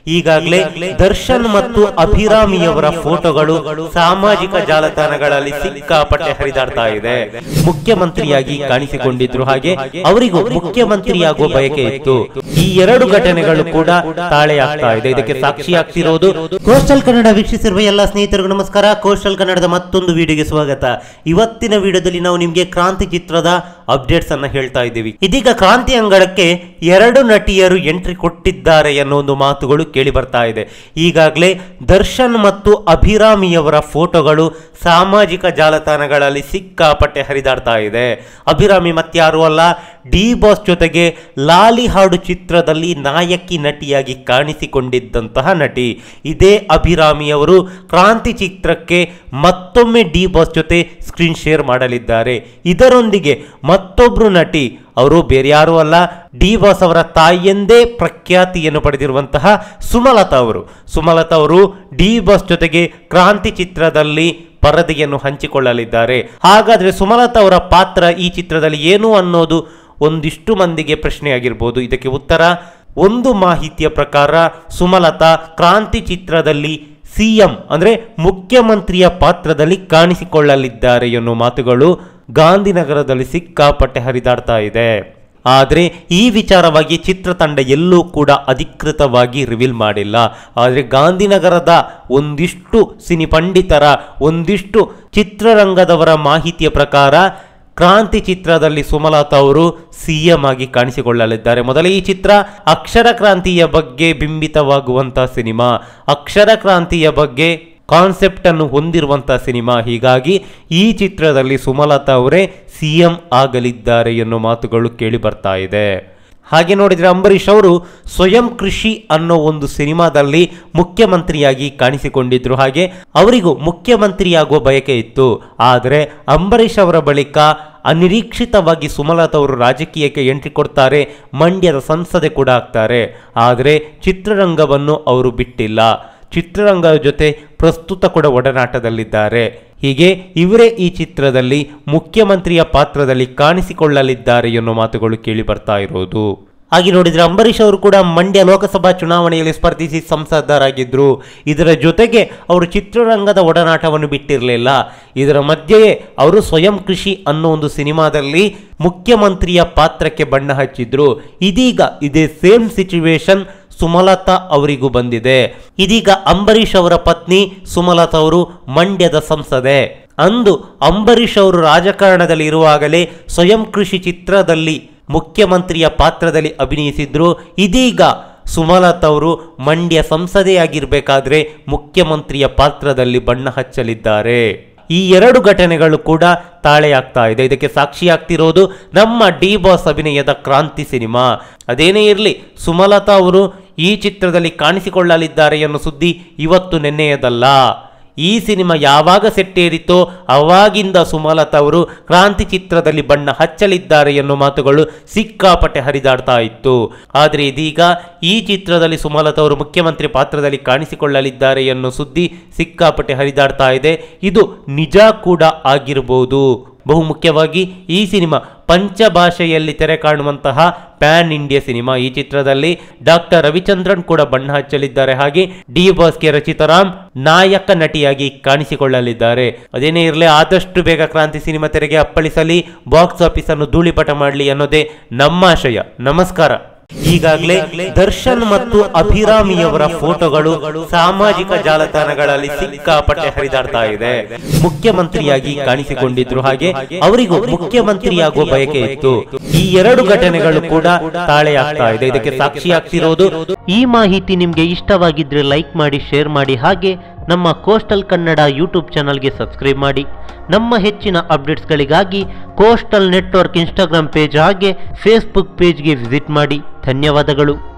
ಈಗಾಗಲೇ ದರ್ಶನ್ ಮತ್ತು ಅಭಿರಾಮಿಯವರ ಫೋಟೋಗಳು ಸಾಮಾಜಿಕ ಜಾಲತಾಣಗಳಲ್ಲಿ ಸಿಕ್ಕಾಪಟ್ಟೆ ಹರಿದಾಡ್ತಾ ಇದೆ ಮುಖ್ಯಮಂತ್ರಿಯಾಗಿ ಕಾಣಿಸಿಕೊಂಡಿದ್ರು ಹಾಗೆ ಅವರಿಗೂ ಮುಖ್ಯಮಂತ್ರಿಯಾಗುವ ಬಯಕೆ ಇತ್ತು ಈ ಎರಡು ಘಟನೆಗಳು ಕೂಡ ತಾಳೆಯಾಗ್ತಾ ಇದೆ ಇದಕ್ಕೆ ಸಾಕ್ಷಿ ಆಗ್ತಿರೋದು ಕೋಸ್ಟಲ್ ಕನ್ನಡ ವೀಕ್ಷಿಸಿರುವ ಎಲ್ಲ ಸ್ನೇಹಿತರಿಗೂ ನಮಸ್ಕಾರ ಕೋಸ್ಟಲ್ ಕನ್ನಡದ ಮತ್ತೊಂದು ವಿಡಿಯೋಗೆ ಸ್ವಾಗತ ಇವತ್ತಿನ ವಿಡಿಯೋದಲ್ಲಿ ನಾವು ನಿಮಗೆ ಕ್ರಾಂತಿ ಚಿತ್ರದ ಅಪ್ಡೇಟ್ಸ್ ಅನ್ನ ಹೇಳ್ತಾ ಇದ್ದೀವಿ ಇದೀಗ ಕ್ರಾಂತಿ ಅಂಗಳಕ್ಕೆ ಎರಡು ನಟಿಯರು ಎಂಟ್ರಿ ಕೊಟ್ಟಿದ್ದಾರೆ ಅನ್ನೋ ಒಂದು ಮಾತುಗಳು ಕೇಳಿ ಬರ್ತಾ ಇದೆ ಈಗಾಗಲೇ ದರ್ಶನ್ ಮತ್ತು ಅಭಿರಾಮಿಯವರ ಫೋಟೋಗಳು ಸಾಮಾಜಿಕ ಜಾಲತಾಣಗಳಲ್ಲಿ ಸಿಕ್ಕಾಪಟ್ಟೆ ಹರಿದಾಡ್ತಾ ಇದೆ ಅಭಿರಾಮಿ ಮತ್ಯಾರು ಅಲ್ಲ ಡಿ ಬಾಸ್ ಜೊತೆಗೆ ಲಾಲಿ ಹಾಡು ಚಿತ್ರದಲ್ಲಿ ನಾಯಕಿ ನಟಿಯಾಗಿ ಕಾಣಿಸಿಕೊಂಡಿದ್ದಂತಹ ನಟಿ ಇದೇ ಅಭಿರಾಮಿಯವರು ಕ್ರಾಂತಿ ಚಿತ್ರಕ್ಕೆ ಮತ್ತೊಮ್ಮೆ ಡಿ ಬಾಸ್ ಜೊತೆ ಸ್ಕ್ರೀನ್ ಶೇರ್ ಮಾಡಲಿದ್ದಾರೆ ಇದರೊಂದಿಗೆ ಮತ್ತೊಬ್ರು ನಟಿ ಅವರು ಬೇರೆ ಯಾರೂ ಅಲ್ಲ ಡಿ ಬಾಸ್ ಅವರ ತಾಯಿಯೆಂದೇ ಪ್ರಖ್ಯಾತಿಯನ್ನು ಪಡೆದಿರುವಂತಹ ಸುಮಲತಾ ಅವರು ಸುಮಲತಾ ಅವರು ಡಿ ಬಾಸ್ ಜೊತೆಗೆ ಕ್ರಾಂತಿ ಚಿತ್ರದಲ್ಲಿ ಪರದೆಯನ್ನು ಹಂಚಿಕೊಳ್ಳಲಿದ್ದಾರೆ ಹಾಗಾದ್ರೆ ಸುಮಲತಾ ಅವರ ಪಾತ್ರ ಈ ಚಿತ್ರದಲ್ಲಿ ಏನು ಅನ್ನೋದು ಒಂದಿಷ್ಟು ಮಂದಿಗೆ ಪ್ರಶ್ನೆಯಾಗಿರ್ಬೋದು ಇದಕ್ಕೆ ಉತ್ತರ ಒಂದು ಮಾಹಿತಿಯ ಪ್ರಕಾರ ಸುಮಲತಾ ಕ್ರಾಂತಿ ಚಿತ್ರದಲ್ಲಿ ಸಿಎಂ ಅಂದ್ರೆ ಮುಖ್ಯಮಂತ್ರಿಯ ಪಾತ್ರದಲ್ಲಿ ಕಾಣಿಸಿಕೊಳ್ಳಲಿದ್ದಾರೆ ಎನ್ನುವ ಮಾತುಗಳು ಗಾಂಧಿನಗರದಲ್ಲಿ ಸಿಕ್ಕಾಪಟ್ಟೆ ಹರಿದಾಡ್ತಾ ಇದೆ ಆದರೆ ಈ ವಿಚಾರವಾಗಿ ಚಿತ್ರತಂಡ ಎಲ್ಲೂ ಕೂಡ ಅಧಿಕೃತವಾಗಿ ರಿವೀಲ್ ಮಾಡಿಲ್ಲ ಆದರೆ ಗಾಂಧಿನಗರದ ಒಂದಿಷ್ಟು ಸಿನಿ ಪಂಡಿತರ ಒಂದಿಷ್ಟು ಚಿತ್ರರಂಗದವರ ಮಾಹಿತಿಯ ಪ್ರಕಾರ ಕ್ರಾಂತಿ ಚಿತ್ರದಲ್ಲಿ ಸುಮಲತಾ ಅವರು ಸಿಎಂ ಆಗಿ ಕಾಣಿಸಿಕೊಳ್ಳಲಿದ್ದಾರೆ ಮೊದಲ ಈ ಚಿತ್ರ ಅಕ್ಷರ ಕ್ರಾಂತಿಯ ಬಗ್ಗೆ ಬಿಂಬಿತವಾಗುವಂತಹ ಸಿನಿಮಾ ಅಕ್ಷರ ಕ್ರಾಂತಿಯ ಬಗ್ಗೆ ಕಾನ್ಸೆಪ್ಟ್ ಅನ್ನು ಹೊಂದಿರುವಂತಹ ಸಿನಿಮಾ ಹೀಗಾಗಿ ಈ ಚಿತ್ರದಲ್ಲಿ ಸುಮಲತಾ ಅವರೇ ಸಿಎಂ ಆಗಲಿದ್ದಾರೆ ಎನ್ನುವ ಮಾತುಗಳು ಕೇಳಿ ಬರ್ತಾ ಇದೆ ಹಾಗೆ ನೋಡಿದರೆ ಅಂಬರೀಷ್ ಅವರು ಸ್ವಯಂ ಕೃಷಿ ಅನ್ನೋ ಒಂದು ಸಿನಿಮಾದಲ್ಲಿ ಮುಖ್ಯಮಂತ್ರಿಯಾಗಿ ಕಾಣಿಸಿಕೊಂಡಿದ್ರು ಹಾಗೆ ಅವರಿಗೂ ಮುಖ್ಯಮಂತ್ರಿಯಾಗುವ ಬಯಕೆ ಇತ್ತು ಆದರೆ ಅಂಬರೀಷ್ ಅವರ ಬಳಿಕ ಅನಿರೀಕ್ಷಿತವಾಗಿ ಸುಮಲತಾ ಅವರು ರಾಜಕೀಯಕ್ಕೆ ಎಂಟ್ರಿ ಕೊಡ್ತಾರೆ ಮಂಡ್ಯದ ಸಂಸದೆ ಕೂಡ ಆಗ್ತಾರೆ ಆದರೆ ಚಿತ್ರರಂಗವನ್ನು ಅವರು ಬಿಟ್ಟಿಲ್ಲ ಚಿತ್ರರಂಗದ ಜೊತೆ ಪ್ರಸ್ತುತ ಕೂಡ ಒಡನಾಟದಲ್ಲಿದ್ದಾರೆ ಹೀಗೆ ಇವರೇ ಈ ಚಿತ್ರದಲ್ಲಿ ಮುಖ್ಯಮಂತ್ರಿಯ ಪಾತ್ರದಲ್ಲಿ ಕಾಣಿಸಿಕೊಳ್ಳಲಿದ್ದಾರೆ ಎನ್ನುವ ಮಾತುಗಳು ಕೇಳಿ ಬರ್ತಾ ಇರೋದು ಹಾಗೆ ನೋಡಿದ್ರೆ ಅಂಬರೀಷ್ ಅವರು ಕೂಡ ಮಂಡ್ಯ ಲೋಕಸಭಾ ಚುನಾವಣೆಯಲ್ಲಿ ಸ್ಪರ್ಧಿಸಿ ಸಂಸದರಾಗಿದ್ದರು ಇದರ ಜೊತೆಗೆ ಅವರು ಚಿತ್ರರಂಗದ ಒಡನಾಟವನ್ನು ಬಿಟ್ಟಿರಲಿಲ್ಲ ಇದರ ಮಧ್ಯೆಯೇ ಅವರು ಸ್ವಯಂ ಕೃಷಿ ಅನ್ನೋ ಒಂದು ಸಿನಿಮಾದಲ್ಲಿ ಮುಖ್ಯಮಂತ್ರಿಯ ಪಾತ್ರಕ್ಕೆ ಬಣ್ಣ ಹಚ್ಚಿದ್ರು ಇದೀಗ ಇದೇ ಸೇಮ್ ಸಿಚುವೇಶನ್ ಸುಮಲತಾ ಅವರಿಗೂ ಬಂದಿದೆ ಇದೀಗ ಅಂಬರೀಷ್ ಅವರ ಪತ್ನಿ ಸುಮಲತಾ ಅವರು ಮಂಡ್ಯದ ಸಂಸದೆ ಅಂದು ಅಂಬರೀಷ್ ಅವರು ರಾಜಕಾರಣದಲ್ಲಿ ಇರುವಾಗಲೇ ಸ್ವಯಂ ಕೃಷಿ ಚಿತ್ರದಲ್ಲಿ ಮುಖ್ಯಮಂತ್ರಿಯ ಪಾತ್ರದಲ್ಲಿ ಅಭಿನಯಿಸಿದ್ರು ಇದೀಗ ಸುಮಲತಾ ಅವರು ಮಂಡ್ಯ ಸಂಸದೆಯಾಗಿರ್ಬೇಕಾದ್ರೆ ಮುಖ್ಯಮಂತ್ರಿಯ ಪಾತ್ರದಲ್ಲಿ ಬಣ್ಣ ಹಚ್ಚಲಿದ್ದಾರೆ ಈ ಎರಡು ಘಟನೆಗಳು ಕೂಡ ತಾಳೆಯಾಗ್ತಾ ಇದೆ ಇದಕ್ಕೆ ಸಾಕ್ಷಿಯಾಗ್ತಿರೋದು ನಮ್ಮ ಡಿ ಬಾಸ್ ಅಭಿನಯದ ಕ್ರಾಂತಿ ಸಿನಿಮಾ ಅದೇನೇ ಇರಲಿ ಸುಮಲತಾ ಅವರು ಈ ಚಿತ್ರದಲ್ಲಿ ಕಾಣಿಸಿಕೊಳ್ಳಲಿದ್ದಾರೆ ಅನ್ನೋ ಸುದ್ದಿ ಇವತ್ತು ನೆನ್ನೆಯದಲ್ಲ ಈ ಸಿನಿಮಾ ಯಾವಾಗ ಸೆಟ್ಟೇರಿತೋ ಅವಾಗಿಂದ ಸುಮಲತಾ ಅವರು ಕ್ರಾಂತಿ ಚಿತ್ರದಲ್ಲಿ ಬಣ್ಣ ಹಚ್ಚಲಿದ್ದಾರೆ ಎನ್ನುವ ಮಾತುಗಳು ಸಿಕ್ಕಾಪಟ್ಟೆ ಹರಿದಾಡ್ತಾ ಇತ್ತು ಆದರೆ ಇದೀಗ ಈ ಚಿತ್ರದಲ್ಲಿ ಸುಮಲತಾ ಅವರು ಮುಖ್ಯಮಂತ್ರಿ ಪಾತ್ರದಲ್ಲಿ ಕಾಣಿಸಿಕೊಳ್ಳಲಿದ್ದಾರೆ ಎನ್ನುವ ಸುದ್ದಿ ಸಿಕ್ಕಾಪಟ್ಟೆ ಹರಿದಾಡ್ತಾ ಇದೆ ಇದು ನಿಜ ಕೂಡ ಆಗಿರಬಹುದು ಬಹು ಮುಖ್ಯವಾಗಿ ಈ ಸಿನಿಮಾ ಪಂಚಭಾಷೆಯಲ್ಲಿ ತೆರೆ ಕಾಣುವಂತಹ ಪ್ಯಾನ್ ಇಂಡಿಯಾ ಸಿನಿಮಾ ಈ ಚಿತ್ರದಲ್ಲಿ ಡಾಕ್ಟರ್ ರವಿಚಂದ್ರನ್ ಕೂಡ ಬಣ್ಣ ಹಚ್ಚಲಿದ್ದಾರೆ ಹಾಗೆ ಡಿ ಬಾಸ್ ಕೆ ರಚಿತಾರಾಮ್ ನಾಯಕ ನಟಿಯಾಗಿ ಕಾಣಿಸಿಕೊಳ್ಳಲಿದ್ದಾರೆ ಅದೇನೇ ಇರಲಿ ಆದಷ್ಟು ಬೇಗ ಕ್ರಾಂತಿ ಸಿನಿಮಾ ತೆರೆಗೆ ಅಪ್ಪಳಿಸಲಿ ಬಾಕ್ಸ್ ಆಫೀಸ್ ಅನ್ನು ಧೂಳಿಪಟ ಮಾಡಲಿ ಅನ್ನೋದೇ ನಮ್ಮ ಆಶಯ ನಮಸ್ಕಾರ ಈಗಾಗಲೇ ದರ್ಶನ್ ಮತ್ತು ಅಭಿರಾಮಿಯವರ ಫೋಟೋಗಳು ಸಾಮಾಜಿಕ ಜಾಲತಾಣಗಳಲ್ಲಿ ಸಿಕ್ಕಾಪಟ್ಟೆ ಹರಿದಾಡ್ತಾ ಇದೆ ಮುಖ್ಯಮಂತ್ರಿಯಾಗಿ ಕಾಣಿಸಿಕೊಂಡಿದ್ರು ಹಾಗೆ ಅವರಿಗೂ ಮುಖ್ಯಮಂತ್ರಿಯಾಗುವ ಬಯಕೆ ಇತ್ತು ಈ ಎರಡು ಘಟನೆಗಳು ಕೂಡ ತಾಳೆಯಾಗ್ತಾ ಇದೆ ಇದಕ್ಕೆ ಸಾಕ್ಷಿ ಆಗ್ತಿರೋದು ಈ ಮಾಹಿತಿ ನಿಮ್ಗೆ ಇಷ್ಟವಾಗಿದ್ರೆ ಲೈಕ್ ಮಾಡಿ ಶೇರ್ ಮಾಡಿ ಹಾಗೆ ನಮ್ಮ ಕೋಸ್ಟಲ್ ಕನ್ನಡ ಯೂಟ್ಯೂಬ್ ಚಾನಲ್ಗೆ ಸಬ್ಸ್ಕ್ರೈಬ್ ಮಾಡಿ ನಮ್ಮ ಹೆಚ್ಚಿನ ಅಪ್ಡೇಟ್ಸ್ಗಳಿಗಾಗಿ ಕೋಸ್ಟಲ್ ನೆಟ್ವರ್ಕ್ ಇನ್ಸ್ಟಾಗ್ರಾಮ್ ಪೇಜ್ ಹಾಗೆ ಫೇಸ್ಬುಕ್ ಪೇಜ್ಗೆ ವಿಸಿಟ್ ಮಾಡಿ ಧನ್ಯವಾದಗಳು